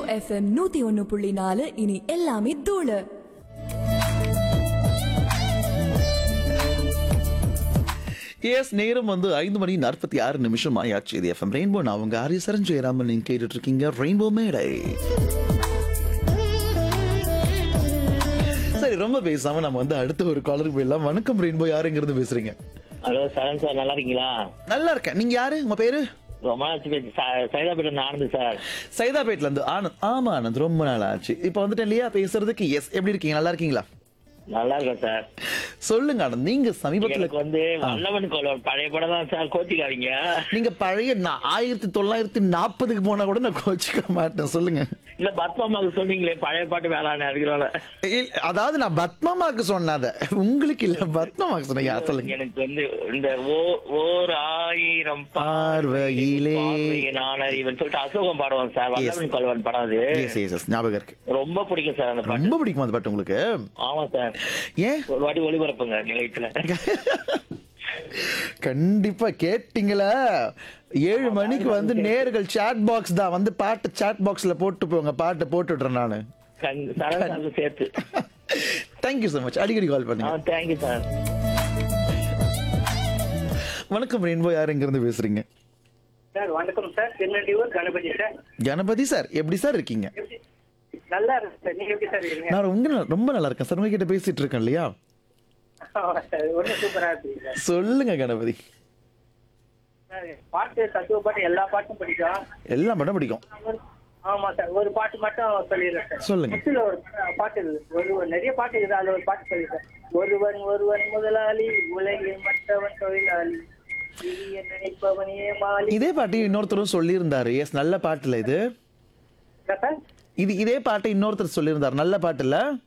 FM நூத்தி ஒன்னு புள்ளி நாலு இனி எல்லாமே தூளு எஸ் நேரம் வந்து ஐந்து மணி நாற்பத்தி ஆறு நிமிஷம் ஆயாச்சு இது எஃப்எம் ரெயின்போ நான் உங்க ஹரிசரன் ஜெயராமன் நீங்க கேட்டுட்டு இருக்கீங்க ரெயின்போ மேடை சரி ரொம்ப பேசாம நம்ம வந்து அடுத்த ஒரு காலருக்கு போயிடலாம் வணக்கம் ரெயின்போ யாருங்கிறது பேசுறீங்க ஹலோ சரண் சார் நல்லா இருக்கீங்களா நல்லா இருக்கேன் நீங்க யாரு உங்க பேரு ரொம்ப நாள் ஆச்சு ச- சைதாப்பேட்டை ஆனந்த் சார் சைதாபேட்ல இருந்து ஆனந்த் ஆமா ஆனந்த் ரொம்ப நாள் ஆச்சு இப்போ வந்துட்டேன் இல்லையா பேசுறதுக்கு எஸ் எப்படி இருக்கீங்க நல்லா இருக்கீங்களா நல்லா இருக்கேன் சார் சொல்லுங்க ஆனந்த் நீங்க சமீபத்துல எனக்கு வந்து வல்லவன் கோலவன் பழைய படம் தான் சார் கோச்சிக்காதீங்க நீங்க பழைய நா- ஆயிரத்தி தொள்ளாயிரத்தி நாற்பதுக்கு போனா கூட நான் கோச்சிக்க மாட்டேன் சொல்லுங்க இல்ல பத்மாமாவுக்கு சொன்னீங்களே பழைய பாட்டு வேளாண் அதுக்குறோம் இல்ல, அதாவது நான் பத்மாமாக்கு சொன்னாத உங்களுக்கு இல்ல பத்மாமாக்கு சொன்னீங்க சொல்லுங்க எனக்கு வந்து இந்த ஓ- ஓர் ஆயிரம் பார்வையிலே. நான் இவன் சொல்லிட்டு அசோகம் பாடுவான் சார் வல்லவன் கோலவன் படம் அது எஸ் எஸ் எஸ் ஞாபகம் இருக்கு ரொம்ப பிடிக்கும் சார் அந்த பாட்டு ரொம்ப பிடிக்குமா அந்த பாட்டு உங்களுக்கு ஆமா சார் ஏன் ஒரு வாட்டி ஒளிபரப்புங்க நிலையத்துல கண்டிப்பா கேட்டீங்களா ஏழு மணிக்கு வந்து நேர்கள் சாட் பாக்ஸ் தான் வந்து பாட்டு சாட் பாக்ஸ்ல போட்டு போங்க பாட்டு போட்டுடுறேன் நானு கண்- சரண் சாருக்கு சேர்த்து தேங்க்யூ so மச் அடிக்கடி கால் ஆ பண்ணுங்க தேங்க்யூ சார் வணக்கம் ரெயின்போ யார் எங்க இருந்து பேசுறீங்க சார் வணக்கம் sir Tirunelvelur Ganapathi sir Ganapathi sir எப்படி சார் இருக்கீங்க எப்படி நல்லா இருக்கு சார் நீங்க எப்படி சார் இருக்கீங்க நான் ரொம்ப நல்ல- ரொம்ப நல்லா இருக்கேன் சார் உங்ககிட்ட பேசிட்டு இருக்கேன் இல்லையா ஆமா சார் ஒன்றும் சூப்பரா இருக்கு சார் சொல்லுங்க கணபதி சார் பாட்டு தத்துவ பாட்டு எல்லா பாட்டும் பிடிக்கும் எல்லாம் மட்டும் பிடிக்கும் ஒரு- ஆமா சார் ஒரு பாட்டு மட்டும் சொல்லிடுறேன் சார் சொல்லுங்க. முத்துல ஒரு பாட்டு இருக்குது ஒரு ஒரு நிறைய பாட்டு இருக்குது அதுல ஒரு பாட்டு சொல்லிடுறேன் ஒருவன் ஒருவன் முதலாளி உலகில் மற்றவன் தொழிலாளி விதியை நினைப்பவனே மாலி இதே பாட்டு இன்னொருத்தரும் சொல்லியிருந்தாரு எஸ் நல்ல பாட்டுல இது என்ன சார் இது இதே பாட்டு இன்னொருத்தர் சொல்லியிருந்தார் நல்ல பாட்டுல